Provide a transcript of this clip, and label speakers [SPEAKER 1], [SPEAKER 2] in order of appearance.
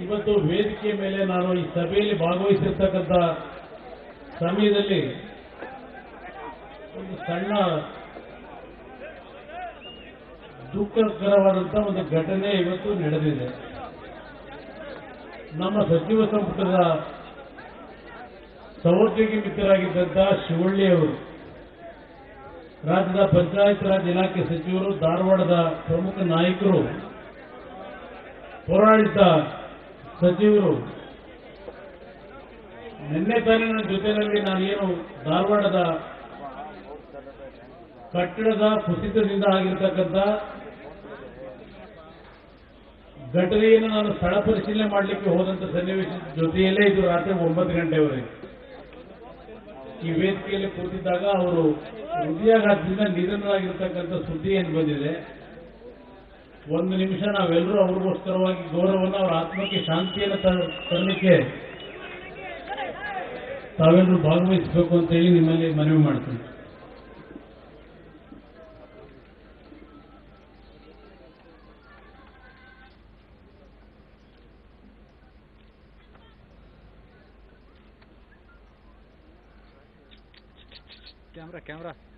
[SPEAKER 1] ಇವತ್ತು ವೇದಿಕೆ ಮೇಲೆ ನಾನು ಈ ಸಭೆಯಲ್ಲಿ ಭಾಗವಹಿಸಿರ್ತಕ್ಕಂಥ ಸಮಯದಲ್ಲಿ ಒಂದು ಸಣ್ಣ ದುಃಖಕರವಾದಂಥ ಒಂದು ಘಟನೆ ಇವತ್ತು ನಡೆದಿದೆ ನಮ್ಮ ಸಚಿವ ಸಂಪುಟದ ಸಹೋದ್ಯೋಗಿ ಮಿತ್ರರಾಗಿದ್ದಂಥ ಶಿವಳ್ಳಿ ಅವರು ರಾಜ್ಯದ ಪಂಚಾಯತ್ ರಾಜ್ ಇಲಾಖೆ ಸಚಿವರು ಧಾರವಾಡದ ಪ್ರಮುಖ ನಾಯಕರು ಪೌರಾಡಳಿತ ಸಚಿವರು ನಿನ್ನೆ ತಾನೇ ನನ್ನ ಜೊತೆಯಲ್ಲಿ ನಾನೇನು ಧಾರವಾಡದ ಕಟ್ಟಡದ ಕುಸಿತದಿಂದ ಆಗಿರ್ತಕ್ಕಂಥ ಘಟನೆಯನ್ನು ನಾನು ಸ್ಥಳ ಪರಿಶೀಲನೆ ಮಾಡಲಿಕ್ಕೆ ಹೋದಂತ ಸನ್ನಿವೇಶ ಜೊತೆಯಲ್ಲೇ ಇದು ರಾತ್ರಿ ಒಂಬತ್ತು ಗಂಟೆವರೆಗೆ ಈ ವೇದಿಕೆಯಲ್ಲಿ ಕೂತಿದ್ದಾಗ ಅವರು ಹೃದಯಾಘಾತದಿಂದ ನಿಧನರಾಗಿರ್ತಕ್ಕಂಥ ಸುದ್ದಿ ಏನು ಬಂದಿದೆ ಒಂದು ನಿಮಿಷ ನಾವೆಲ್ಲರೂ ಅವ್ರಿಗೋಸ್ಕರವಾಗಿ ಗೌರವವನ್ನು ಅವರ ಆತ್ಮಕ್ಕೆ ಶಾಂತಿಯನ್ನು ತ- ತರಲಿಕ್ಕೆ ತಾವೆಲ್ಲರೂ ಭಾಗವಹಿಸಬೇಕು ಅಂತ ಹೇಳಿ ನಿಮ್ಮಲ್ಲಿ ಮನವಿ ಮಾಡ್ತೀನಿ
[SPEAKER 2] ಕ್ಯಾಮ್ರಾ ಕ್ಯಾಮ್ರಾ